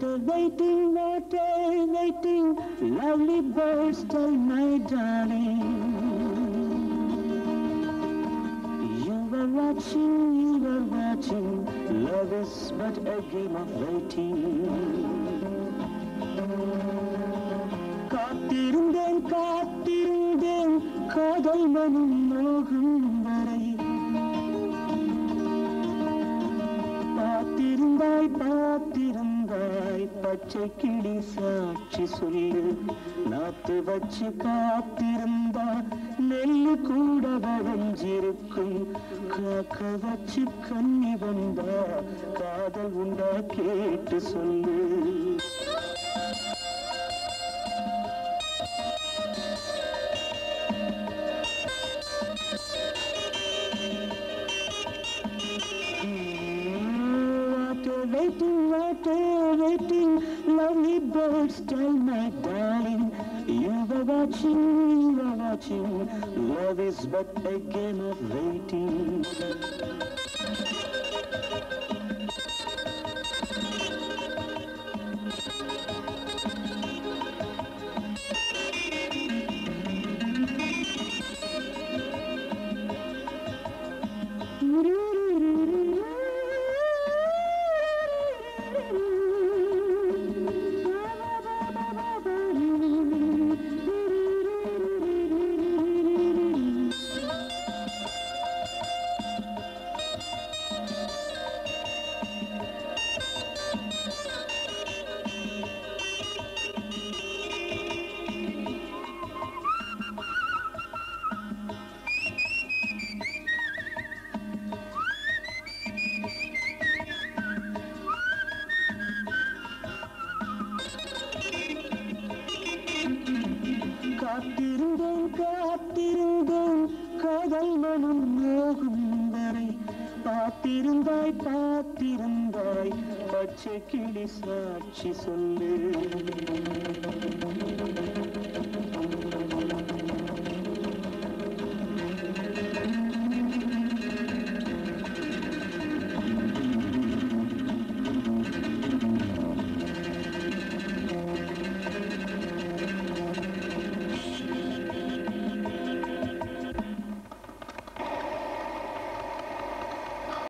What a waiting, what a waiting, lovely birds, tell my darling. You were watching, you were watching, love is but a game of waiting. காத்திருந்தேன் காத்திருந்தேன் காதல் மனம் மோகும் வரை பார்த்திருந்தாய் பார்த்திருந்தாய் பச்சை கிளி சாட்சி சொல்லு நாத்து வச்சு காத்திருந்தா நெல்லு கூட வளைஞ்சிருக்கும் காக்க வச்சு கண்ணி வந்தா காதல் உண்டா கேட்டு சொல்லு What a waiting, what a waiting, lovely birds, tell my darling. You were watching, you were watching, love is but a game of waiting. காத்திருந்தேன் காத்திருந்தேன் காதல் மனம் மோகும் வரை பார்த்திருந்தாய் பார்த்திருந்தாய் பச்சை கிளி சாட்சி சொல்லு